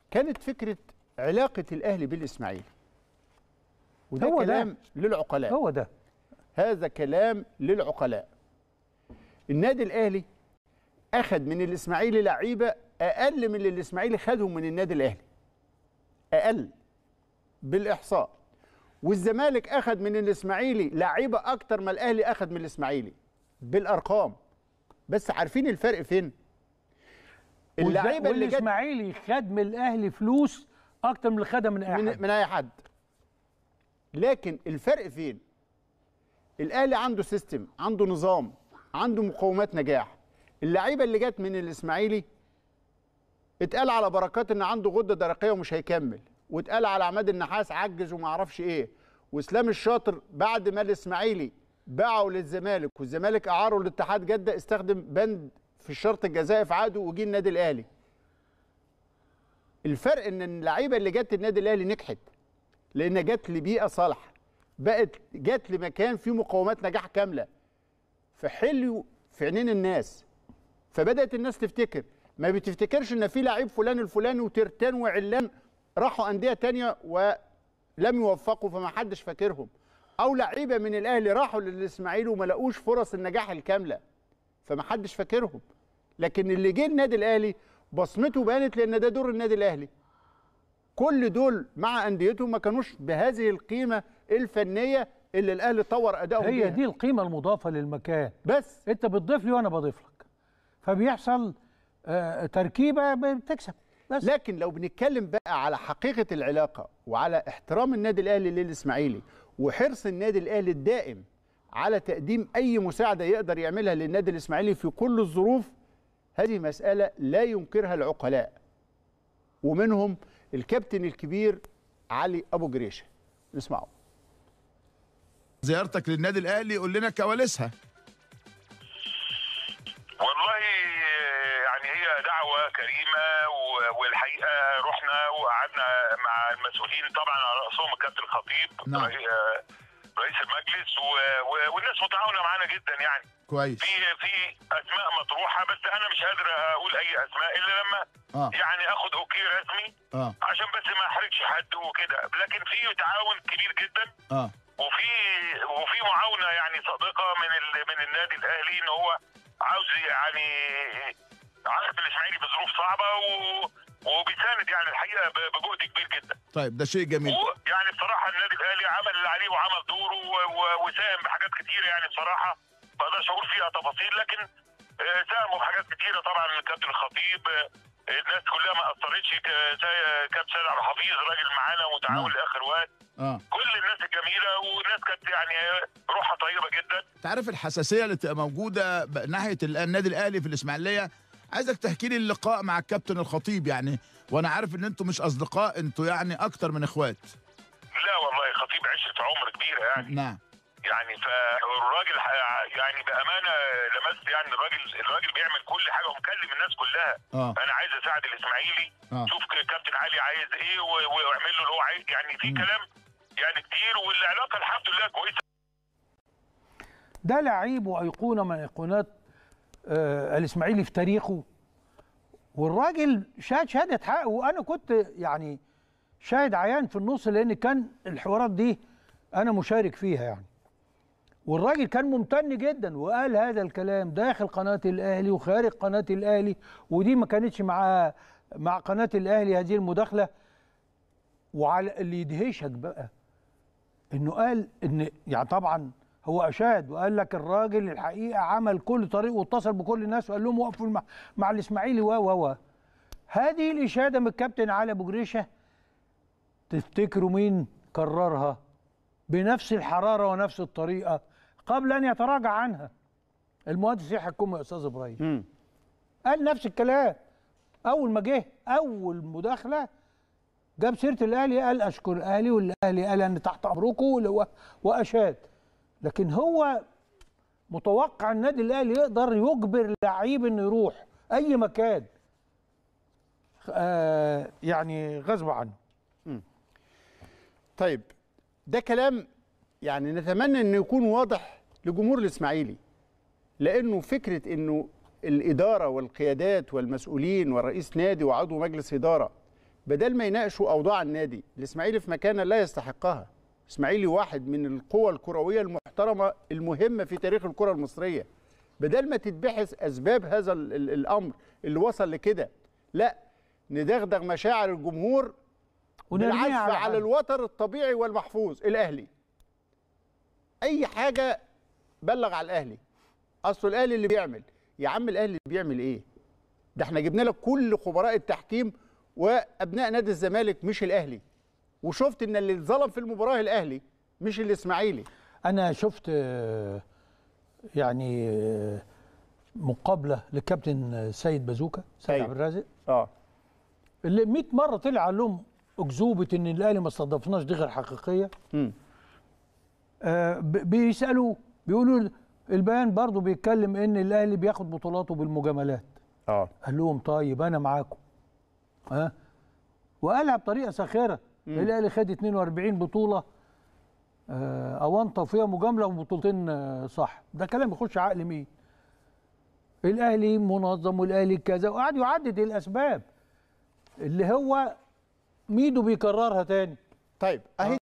كانت فكره علاقه الاهلي بالاسماعيلي وده هو ده. كلام للعقلاء هو ده هذا كلام للعقلاء النادي الاهلي اخذ من الاسماعيلي لعيبه اقل من اللي الاسماعيلي خدهم من النادي الاهلي اقل بالاحصاء والزمالك اخذ من الاسماعيلي لعيبه اكتر ما الاهلي اخذ من الاسماعيلي بالارقام بس عارفين الفرق فين اللعيبه اللي جت والاسماعيلي خد من الاهلي فلوس اكتر من اللي خدها من اي من, حد من اي حد لكن الفرق فين الاهلي عنده سيستم عنده نظام عنده مقومات نجاح اللعيبه اللي جت من الاسماعيلي اتقال على بركات ان عنده غده درقيه ومش هيكمل واتقال على عماد النحاس عجز وما اعرفش ايه واسلام الشاطر بعد ما الاسماعيلي باعوا للزمالك والزمالك اعاره لاتحاد جده استخدم بند في الشرط الجزائي في عقده وجي النادي الاهلي الفرق ان اللعيبه اللي جت النادي الاهلي نجحت لان جت لبيئه صالحه بقت جت لمكان فيه مقومات نجاح كامله فحلوا في عينين الناس فبدات الناس تفتكر ما بتفتكرش ان في لعيب فلان الفلاني وترتان وعلان راحوا انديه تانية ولم يوفقوا فما حدش فاكرهم او لعيبه من الاهلي راحوا للاسماعيلي وما لقوش فرص النجاح الكامله فما حدش فاكرهم لكن اللي جه النادي الاهلي بصمته بانت لان ده دور النادي الاهلي كل دول مع انديتهم ما كانوش بهذه القيمه الفنيه اللي الاهلي طور ادائهم هي بيها. دي القيمه المضافه للمكان بس انت بتضيف لي وانا بضيف لك فبيحصل آه، تركيبه بتكسب بس لكن لو بنتكلم بقى على حقيقه العلاقه وعلى احترام النادي الاهلي للاسماعيلي وحرص النادي الاهلي الدائم على تقديم اي مساعده يقدر يعملها للنادي الاسماعيلي في كل الظروف هذه مساله لا ينكرها العقلاء ومنهم الكابتن الكبير علي ابو جريشه نسمعه زيارتك للنادي الاهلي قول لنا كواليسها والله يعني هي دعوة كريمة و- والحقيقة رحنا وقعدنا مع المسؤولين طبعا على رأسهم الكابتن الخطيب نعم. رئي- رئيس المجلس و- و- والناس متعاونة معانا جدا يعني كويس في في اسماء مطروحة بس انا مش قادر اقول اي اسماء الا لما اه يعني اخد اوكي رسمي اه عشان بس ما احرجش حد وكده لكن في تعاون كبير جدا اه وفي وفي معاونه يعني صادقه من ال... من النادي الاهلي ان هو عاوز يعني عارف الاسماعيلي في ظروف صعبه و... وبيساند يعني الحقيقه ب- بجهد كبير جدا طيب ده شيء جميل و- يعني بصراحه النادي الاهلي عمل اللي عليه وعمل دوره و- و- وساهم بحاجات كتيره يعني بصراحه ما اقدرش اقول فيها تفاصيل لكن آه، ساهموا بحاجات كتيره طبعا الكابتن الخطيب آه، الناس كلها ما اثرتش ك- زي كابتن سيد عبد الحفيظ راجل معانا ومتعاون نعم. لاخر وقت اه كل الناس الجميله والناس كانت يعني روحها طيبه جدا تعرف الحساسيه اللي تبقى موجوده ب- ناحيه ال- النادي الاهلي في الاسماعيليه عايزك تحكي لي اللقاء مع الكابتن الخطيب يعني وانا عارف ان انتوا مش اصدقاء انتوا يعني اكتر من اخوات لا والله خطيب عشره عمر كبيره يعني نعم يعني فالراجل ح- يعني بامانه لمست يعني الراجل الراجل بيعمل كل حاجه ومكلم الناس كلها اه انا عايز اساعد الاسماعيلي اه شوف ك- كابتن علي عايز ايه و- واعمل له اللي هو عايز يعني في مم. كلام يعني كتير والعلاقه الحمد لله كويسه ده لعيب وايقونه من ايقونات آه الاسماعيلي في تاريخه والراجل شهد شهاده حق وانا كنت يعني شاهد عيان في النص لان كان الحوارات دي انا مشارك فيها يعني والراجل كان ممتن جدا وقال هذا الكلام داخل قناه الاهلي وخارج قناه الاهلي ودي ما كانتش مع مع قناه الاهلي هذه المداخله وعلى اللي يدهشك بقى انه قال ان يعني طبعا هو اشاد وقال لك الراجل الحقيقه عمل كل طريق واتصل بكل الناس وقال لهم وقفوا مع, مع الاسماعيلي و و و هذه الاشاده من الكابتن علي ابو جريشه تفتكروا مين كررها بنفس الحراره ونفس الطريقه قبل ان يتراجع عنها المهندس يحيى الكومي يا استاذ ابراهيم مم. قال نفس الكلام اول ما جه اول مداخله جاب سيره الاهلي قال اشكر الاهلي والاهلي قال انا تحت امركم و- واشاد لكن هو متوقع النادي الاهلي يقدر يجبر لعيب انه يروح اي مكان آه يعني غصب عنه طيب ده كلام يعني نتمنى انه يكون واضح لجمهور الاسماعيلي لانه فكره انه الاداره والقيادات والمسؤولين ورئيس نادي وعضو مجلس اداره بدل ما يناقشوا اوضاع النادي الاسماعيلي في مكانه لا يستحقها الاسماعيلي واحد من القوى الكرويه المحترمه المهمه في تاريخ الكره المصريه بدل ما تتبحث اسباب هذا ال- ال- الامر اللي وصل لكده لا ندغدغ مشاعر الجمهور ونرميها بالعزف على على, حد. الوتر الطبيعي والمحفوظ الاهلي اي حاجه بلغ على الاهلي اصل الاهلي اللي بيعمل يا عم الاهلي اللي بيعمل ايه ده احنا جبنا لك كل خبراء التحكيم وابناء نادي الزمالك مش الاهلي وشفت ان اللي اتظلم في المباراه الاهلي مش الاسماعيلي انا شفت آه، يعني آه، مقابله للكابتن سيد بازوكا سيد أيوة. عبد الرازق اه اللي 100 مره طلع قال لهم اكذوبه ان الاهلي ما استضافناش دي غير حقيقيه امم آه، ب- بيسالوا بيقولوا البيان برضه بيتكلم ان الاهلي بياخد بطولاته بالمجاملات اه قال لهم طيب انا معاكم ها وقالها بطريقه ساخره الاهلي خد 42 بطوله آه، اونطه وفيها مجامله وبطولتين آه، صح ده كلام يخش عقل مين الاهلي منظم والاهلي كذا وقعد يعدد الاسباب اللي هو ميدو بيكررها تاني طيب اهي